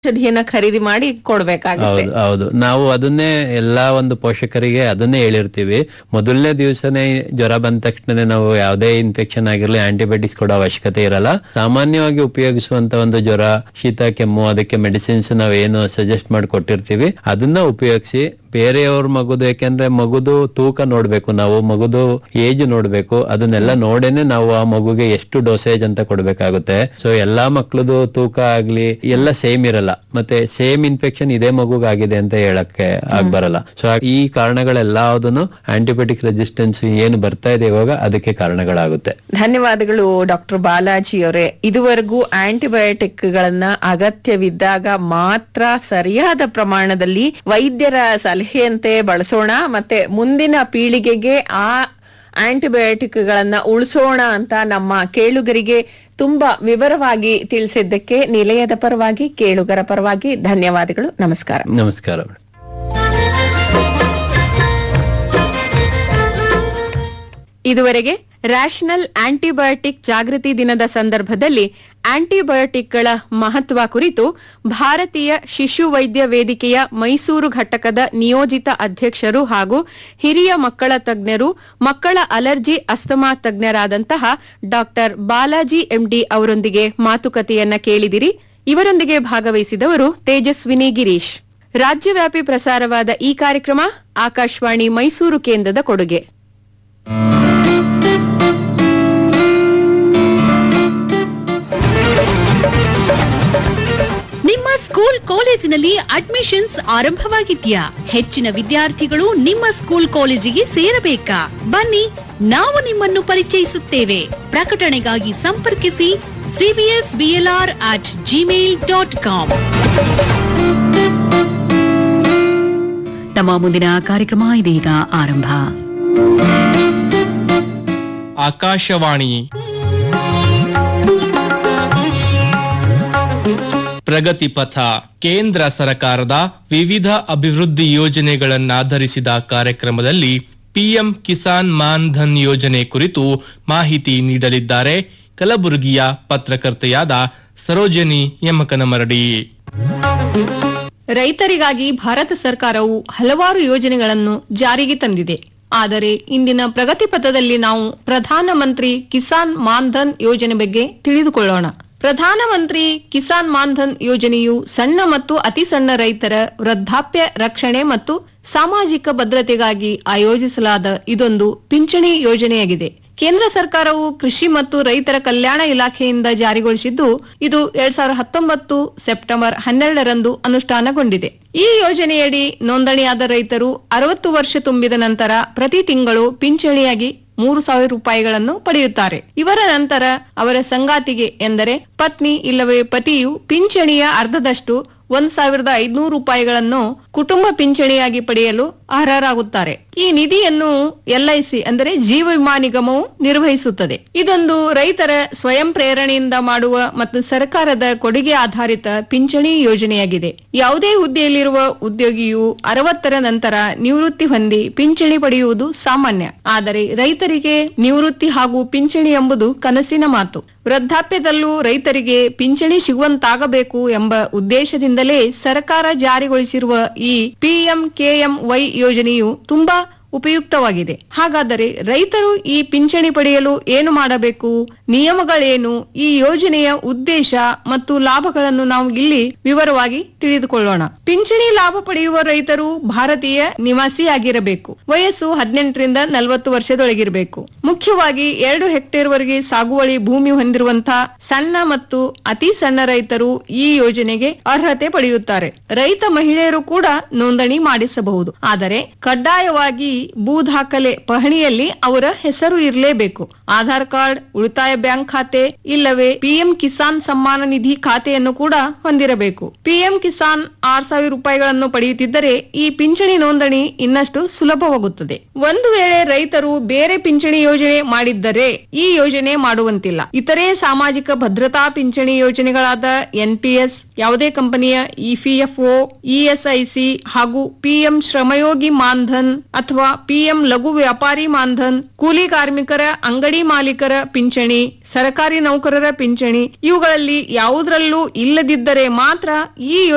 ಔಷಧಿಯನ್ನ ಖರೀದಿ ಮಾಡಿ ಕೊಡ್ಬೇಕಾಗುತ್ತೆ ಹೌದು ಹೌದು ನಾವು ಅದನ್ನೇ ಎಲ್ಲಾ ಒಂದು ಪೋಷಕರಿಗೆ ಅದನ್ನೇ ಹೇಳಿರ್ತೀವಿ ಮೊದಲನೇ ದಿವಸನೇ ಜ್ವರ ಬಂದ ತಕ್ಷಣ ನಾವು ಯಾವುದೇ ಇನ್ಫೆಕ್ಷನ್ ಆಗಿರ್ಲಿ ಆಂಟಿಬಯೋಟಿಕ್ಸ್ ಕೊಡೋ ಅವಶ್ಯಕತೆ ಇರಲ್ಲ ಸಾಮಾನ್ಯವಾಗಿ ಉಪಯೋಗಿಸುವಂತ ಒಂದು ಜ್ವರ ಶೀತ ಕೆಮ್ಮು ಅದಕ್ಕೆ ಮೆಡಿಸಿನ್ಸ್ ನಾವ್ ಏನು ಸಜೆಸ್ಟ್ ಮಾಡಿ ಕೊಟ್ಟಿರ್ತೀವಿ ಅದನ್ನ ಉಪಯೋಗಿಸಿ ಬೇರೆಯವ್ರ ಮಗುದು ಯಾಕೆಂದ್ರೆ ಮಗುದು ತೂಕ ನೋಡ್ಬೇಕು ನಾವು ಮಗುದು ಏಜ್ ನೋಡ್ಬೇಕು ಅದನ್ನೆಲ್ಲ ನೋಡೇನೆ ನಾವು ಆ ಮಗುಗೆ ಎಷ್ಟು ಡೋಸೇಜ್ ಅಂತ ಕೊಡ್ಬೇಕಾಗುತ್ತೆ ಸೊ ಎಲ್ಲಾ ಮಕ್ಳದು ತೂಕ ಆಗ್ಲಿ ಎಲ್ಲ ಸೇಮ್ ಇರಲ್ಲ ಮತ್ತೆ ಸೇಮ್ ಇನ್ಫೆಕ್ಷನ್ ಇದೇ ಮಗುಗಾಗಿದೆ ಅಂತ ಹೇಳಕ್ಕೆ ಆಗ್ಬರಲ್ಲ ಸೊ ಈ ಕಾರಣಗಳೆಲ್ಲದನ್ನು ಆಂಟಿಬಯೋಟಿಕ್ ರೆಸಿಸ್ಟೆನ್ಸ್ ಏನು ಬರ್ತಾ ಇದೆ ಇವಾಗ ಅದಕ್ಕೆ ಕಾರಣಗಳಾಗುತ್ತೆ ಧನ್ಯವಾದಗಳು ಡಾಕ್ಟರ್ ಬಾಲಾಜಿ ಅವರೇ ಇದುವರೆಗೂ ಆಂಟಿಬಯೋಟಿಕ್ ಗಳನ್ನ ಅಗತ್ಯವಿದ್ದಾಗ ಮಾತ್ರ ಸರಿಯಾದ ಪ್ರಮಾಣದಲ್ಲಿ ವೈದ್ಯರ ಸಲಹೆಯಂತೆ ಬಳಸೋಣ ಮತ್ತೆ ಮುಂದಿನ ಪೀಳಿಗೆಗೆ ಆ ಆಂಟಿಬಯೋಟಿಕ್ ಗಳನ್ನ ಉಳಿಸೋಣ ಅಂತ ನಮ್ಮ ಕೇಳುಗರಿಗೆ ತುಂಬಾ ವಿವರವಾಗಿ ತಿಳಿಸಿದ್ದಕ್ಕೆ ನಿಲಯದ ಪರವಾಗಿ ಕೇಳುಗರ ಪರವಾಗಿ ಧನ್ಯವಾದಗಳು ನಮಸ್ಕಾರ ನಮಸ್ಕಾರ ಮೇಡಮ್ ಇದುವರೆಗೆ ರ್ಯಾಷನಲ್ ಆಂಟಿಬಯೋಟಿಕ್ ಜಾಗೃತಿ ದಿನದ ಸಂದರ್ಭದಲ್ಲಿ ಆಂಟಿಬಯೋಟಿಕ್ಗಳ ಮಹತ್ವ ಕುರಿತು ಭಾರತೀಯ ಶಿಶು ವೈದ್ಯ ವೇದಿಕೆಯ ಮೈಸೂರು ಘಟಕದ ನಿಯೋಜಿತ ಅಧ್ಯಕ್ಷರು ಹಾಗೂ ಹಿರಿಯ ಮಕ್ಕಳ ತಜ್ಞರು ಮಕ್ಕಳ ಅಲರ್ಜಿ ಅಸ್ತಮಾ ತಜ್ಞರಾದಂತಹ ಡಾಕ್ಟರ್ ಬಾಲಾಜಿ ಎಂಡಿ ಅವರೊಂದಿಗೆ ಮಾತುಕತೆಯನ್ನ ಕೇಳಿದಿರಿ ಇವರೊಂದಿಗೆ ಭಾಗವಹಿಸಿದವರು ತೇಜಸ್ವಿನಿ ಗಿರೀಶ್ ರಾಜ್ಯವ್ಯಾಪಿ ಪ್ರಸಾರವಾದ ಈ ಕಾರ್ಯಕ್ರಮ ಆಕಾಶವಾಣಿ ಮೈಸೂರು ಕೇಂದ್ರದ ಕೊಡುಗೆ ನಿಮ್ಮ ಸ್ಕೂಲ್ ಕಾಲೇಜಿನಲ್ಲಿ ಅಡ್ಮಿಷನ್ಸ್ ಆರಂಭವಾಗಿದ್ಯಾ ಹೆಚ್ಚಿನ ವಿದ್ಯಾರ್ಥಿಗಳು ನಿಮ್ಮ ಸ್ಕೂಲ್ ಕಾಲೇಜಿಗೆ ಸೇರಬೇಕಾ ಬನ್ನಿ ನಾವು ನಿಮ್ಮನ್ನು ಪರಿಚಯಿಸುತ್ತೇವೆ ಪ್ರಕಟಣೆಗಾಗಿ ಸಂಪರ್ಕಿಸಿ CBS BLR at Gmail dot com ನಮ್ಮ ಮುಂದಿನ ಕಾರ್ಯಕ್ರಮ ಇದೀಗ ಆರಂಭ ಆಕಾಶವಾಣಿ ಪ್ರಗತಿ ಪಥ ಕೇಂದ್ರ ಸರ್ಕಾರದ ವಿವಿಧ ಅಭಿವೃದ್ಧಿ ಯೋಜನೆಗಳನ್ನಾಧರಿಸಿದ ಕಾರ್ಯಕ್ರಮದಲ್ಲಿ ಪಿಎಂ ಕಿಸಾನ್ ಮಾನ್ ಧನ್ ಯೋಜನೆ ಕುರಿತು ಮಾಹಿತಿ ನೀಡಲಿದ್ದಾರೆ ಕಲಬುರಗಿಯ ಪತ್ರಕರ್ತೆಯಾದ ಸರೋಜನಿ ಯಮಕನಮರಡಿ ರೈತರಿಗಾಗಿ ಭಾರತ ಸರ್ಕಾರವು ಹಲವಾರು ಯೋಜನೆಗಳನ್ನು ಜಾರಿಗೆ ತಂದಿದೆ ಆದರೆ ಇಂದಿನ ಪ್ರಗತಿ ಪಥದಲ್ಲಿ ನಾವು ಪ್ರಧಾನಮಂತ್ರಿ ಕಿಸಾನ್ ಮಾನ್ಧನ್ ಯೋಜನೆ ಬಗ್ಗೆ ತಿಳಿದುಕೊಳ್ಳೋಣ ಪ್ರಧಾನಮಂತ್ರಿ ಕಿಸಾನ್ ಮಾನ್ಧನ್ ಯೋಜನೆಯು ಸಣ್ಣ ಮತ್ತು ಅತಿ ಸಣ್ಣ ರೈತರ ವೃದ್ಧಾಪ್ಯ ರಕ್ಷಣೆ ಮತ್ತು ಸಾಮಾಜಿಕ ಭದ್ರತೆಗಾಗಿ ಆಯೋಜಿಸಲಾದ ಇದೊಂದು ಪಿಂಚಣಿ ಯೋಜನೆಯಾಗಿದೆ ಕೇಂದ್ರ ಸರ್ಕಾರವು ಕೃಷಿ ಮತ್ತು ರೈತರ ಕಲ್ಯಾಣ ಇಲಾಖೆಯಿಂದ ಜಾರಿಗೊಳಿಸಿದ್ದು ಇದು ಎರಡ್ ಸಾವಿರದ ಹತ್ತೊಂಬತ್ತು ಸೆಪ್ಟೆಂಬರ್ ಹನ್ನೆರಡರಂದು ಅನುಷ್ಠಾನಗೊಂಡಿದೆ ಈ ಯೋಜನೆಯಡಿ ನೋಂದಣಿಯಾದ ರೈತರು ಅರವತ್ತು ವರ್ಷ ತುಂಬಿದ ನಂತರ ಪ್ರತಿ ತಿಂಗಳು ಪಿಂಚಣಿಯಾಗಿ ಮೂರು ಸಾವಿರ ರೂಪಾಯಿಗಳನ್ನು ಪಡೆಯುತ್ತಾರೆ ಇವರ ನಂತರ ಅವರ ಸಂಗಾತಿಗೆ ಎಂದರೆ ಪತ್ನಿ ಇಲ್ಲವೇ ಪತಿಯು ಪಿಂಚಣಿಯ ಅರ್ಧದಷ್ಟು ಒಂದ್ ಸಾವಿರದ ಐದ್ನೂರು ರೂಪಾಯಿಗಳನ್ನು ಕುಟುಂಬ ಪಿಂಚಣಿಯಾಗಿ ಪಡೆಯಲು ಅರ್ಹರಾಗುತ್ತಾರೆ ಈ ನಿಧಿಯನ್ನು ಎಲ್ಐಸಿ ಅಂದರೆ ಜೀವ ವಿಮಾ ನಿಗಮವು ನಿರ್ವಹಿಸುತ್ತದೆ ಇದೊಂದು ರೈತರ ಸ್ವಯಂ ಪ್ರೇರಣೆಯಿಂದ ಮಾಡುವ ಮತ್ತು ಸರ್ಕಾರದ ಕೊಡುಗೆ ಆಧಾರಿತ ಪಿಂಚಣಿ ಯೋಜನೆಯಾಗಿದೆ ಯಾವುದೇ ಹುದ್ದೆಯಲ್ಲಿರುವ ಉದ್ಯೋಗಿಯು ಅರವತ್ತರ ನಂತರ ನಿವೃತ್ತಿ ಹೊಂದಿ ಪಿಂಚಣಿ ಪಡೆಯುವುದು ಸಾಮಾನ್ಯ ಆದರೆ ರೈತರಿಗೆ ನಿವೃತ್ತಿ ಹಾಗೂ ಪಿಂಚಣಿ ಎಂಬುದು ಕನಸಿನ ಮಾತು ವೃದ್ಧಾಪ್ಯದಲ್ಲೂ ರೈತರಿಗೆ ಪಿಂಚಣಿ ಸಿಗುವಂತಾಗಬೇಕು ಎಂಬ ಉದ್ದೇಶದಿಂದಲೇ ಸರ್ಕಾರ ಜಾರಿಗೊಳಿಸಿರುವ ಈ ಪಿಎಂಕೆಎಂವೈ ಯೋಜನೆಯು ತುಂಬಾ ಉಪಯುಕ್ತವಾಗಿದೆ ಹಾಗಾದರೆ ರೈತರು ಈ ಪಿಂಚಣಿ ಪಡೆಯಲು ಏನು ಮಾಡಬೇಕು ನಿಯಮಗಳೇನು ಈ ಯೋಜನೆಯ ಉದ್ದೇಶ ಮತ್ತು ಲಾಭಗಳನ್ನು ನಾವು ಇಲ್ಲಿ ವಿವರವಾಗಿ ತಿಳಿದುಕೊಳ್ಳೋಣ ಪಿಂಚಣಿ ಲಾಭ ಪಡೆಯುವ ರೈತರು ಭಾರತೀಯ ನಿವಾಸಿಯಾಗಿರಬೇಕು ವಯಸ್ಸು ಹದಿನೆಂಟರಿಂದ ನಲವತ್ತು ವರ್ಷದೊಳಗಿರಬೇಕು ಮುಖ್ಯವಾಗಿ ಎರಡು ಹೆಕ್ಟೇರ್ ವರೆಗೆ ಸಾಗುವಳಿ ಭೂಮಿ ಹೊಂದಿರುವಂತಹ ಸಣ್ಣ ಮತ್ತು ಅತಿ ಸಣ್ಣ ರೈತರು ಈ ಯೋಜನೆಗೆ ಅರ್ಹತೆ ಪಡೆಯುತ್ತಾರೆ ರೈತ ಮಹಿಳೆಯರು ಕೂಡ ನೋಂದಣಿ ಮಾಡಿಸಬಹುದು ಆದರೆ ಕಡ್ಡಾಯವಾಗಿ ಭೂ ದಾಖಲೆ ಪಹಣಿಯಲ್ಲಿ ಅವರ ಹೆಸರು ಇರಲೇಬೇಕು ಆಧಾರ್ ಕಾರ್ಡ್ ಉಳಿತಾಯ ಬ್ಯಾಂಕ್ ಖಾತೆ ಇಲ್ಲವೇ ಪಿಎಂ ಕಿಸಾನ್ ಸಮ್ಮಾನ ನಿಧಿ ಖಾತೆಯನ್ನು ಕೂಡ ಹೊಂದಿರಬೇಕು ಪಿಎಂ ಕಿಸಾನ್ ಆರ್ ಸಾವಿರ ರೂಪಾಯಿಗಳನ್ನು ಪಡೆಯುತ್ತಿದ್ದರೆ ಈ ಪಿಂಚಣಿ ನೋಂದಣಿ ಇನ್ನಷ್ಟು ಸುಲಭವಾಗುತ್ತದೆ ಒಂದು ವೇಳೆ ರೈತರು ಬೇರೆ ಪಿಂಚಣಿ ಯೋಜನೆ ಮಾಡಿದ್ದರೆ ಈ ಯೋಜನೆ ಮಾಡುವಂತಿಲ್ಲ ಇತರೆ ಸಾಮಾಜಿಕ ಭದ್ರತಾ ಪಿಂಚಣಿ ಯೋಜನೆಗಳಾದ ಎನ್ಪಿಎಸ್ ಯಾವುದೇ ಕಂಪನಿಯ ಇಪಿಎಫ್ಒ ಇಎಸ್ಐಸಿ ಹಾಗೂ ಪಿಎಂ ಶ್ರಮಯೋಗಿ ಮಾನ್ಧನ್ ಅಥವಾ ಪಿಎಂ ಲಘು ವ್ಯಾಪಾರಿ ಮಾನ್ಧನ್ ಕೂಲಿ ಕಾರ್ಮಿಕರ ಅಂಗಡಿ ಮಾಲೀಕರ ಪಿಂಚಣಿ ಸರಕಾರಿ ನೌಕರರ ಪಿಂಚಣಿ ಇವುಗಳಲ್ಲಿ ಯಾವುದರಲ್ಲೂ ಇಲ್ಲದಿದ್ದರೆ ಮಾತ್ರ ಈ